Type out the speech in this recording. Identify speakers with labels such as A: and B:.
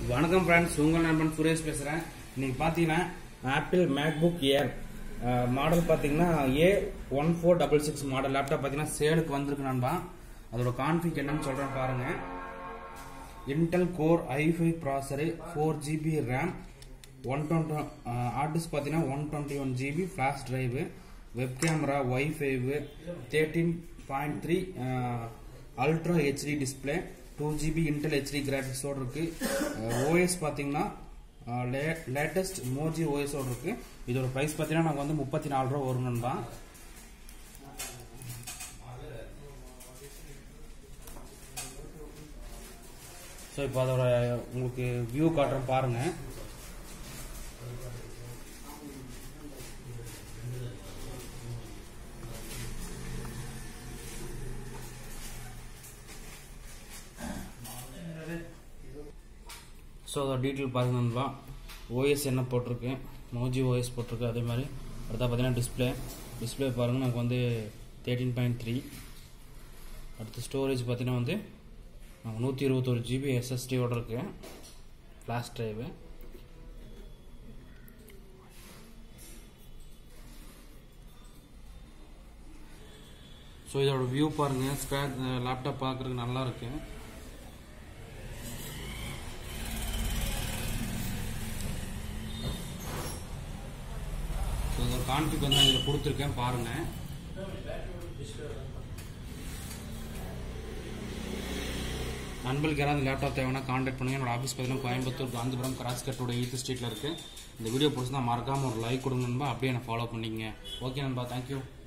A: வணக்கம் ஃப்ரெண்ட்ஸ் உங்கள் நண்பன் சுரேஷ் பேசுகிறேன் இன்னைக்கு பார்த்தீங்கன்னா ஆப்பிள் மேக்புக் ஏர் மாடல் பார்த்தீங்கன்னா A one four double six model laptop பார்த்தீங்கன்னா சேலுக்கு வந்திருக்கு நண்பா அதோட கான்ஃபிக் என்னன்னு சொல்கிறேன் பாருங்க Intel Core i five processor four GB RAM one twenty hard disk பார்த்தீங்கன்னா one twenty one GB flash drive web camera wifi thirteen point three ultra HD display two GB Intel HD கிராஃபிக்ஸோடு இருக்கு OS பார்த்தீங்கன்னா latest Moj ஓஎஸோடு இருக்கு இதோட price பார்த்தீங்கன்னா நாங்கள் வந்து முப்பத்தி நாலு ரூபா வரும் தான் ஸோ இப்போ அதோட உங்களுக்கு வியூ காட்டுறேன் பாருங்க ஸோ அதோட டீட்டெயில் பாருங்கன்னா ஓஎஸ் என்ன போட்டிருக்கு மோஜி ஓஎஸ் போட்டிருக்கு அதே மாதிரி அடுத்தா பார்த்தீங்கன்னா டிஸ்பிளே டிஸ்பிளே பாருங்கள் நமக்கு வந்து தேர்ட்டீன் பாயிண்ட் த்ரீ அடுத்து ஸ்டோரேஜ் பார்த்தீங்கன்னா வந்து நமக்கு நூற்றி இருபத்தொரு ஜிபி எஸ்எஸ்டியோட இருக்கு ஃப்ளாஷ் ட்ரைவு ஸோ இதோட வியூ பாருங்கள் ஸ்க்ராச் லேப்டாப் பார்க்குறதுக்கு நல்லா இருக்கு ஸோ இதோட கான்ஃபிக் வந்து நான் இதில் கொடுத்துருக்கேன் பாருங்கள் நண்பர்களுக்கு யாராவது லேப்டாப் தேவைன்னா கான்டாக்ட் பண்ணுங்க என்னோட ஆஃபீஸ் பார்த்தீங்கன்னா கோயம்புத்தூர் காந்திபுரம் கிராஸ் கட்டோட எயித்து ஸ்ட்ரீட்டில் இருக்குது இந்த வீடியோ பிடிச்சிருந்தா மறக்காமல் ஒரு லைக் கொடுங்க நண்பா அப்படியே என்னை ஃபாலோ பண்ணிக்கங்க ஓகே நண்பா தேங்க்யூ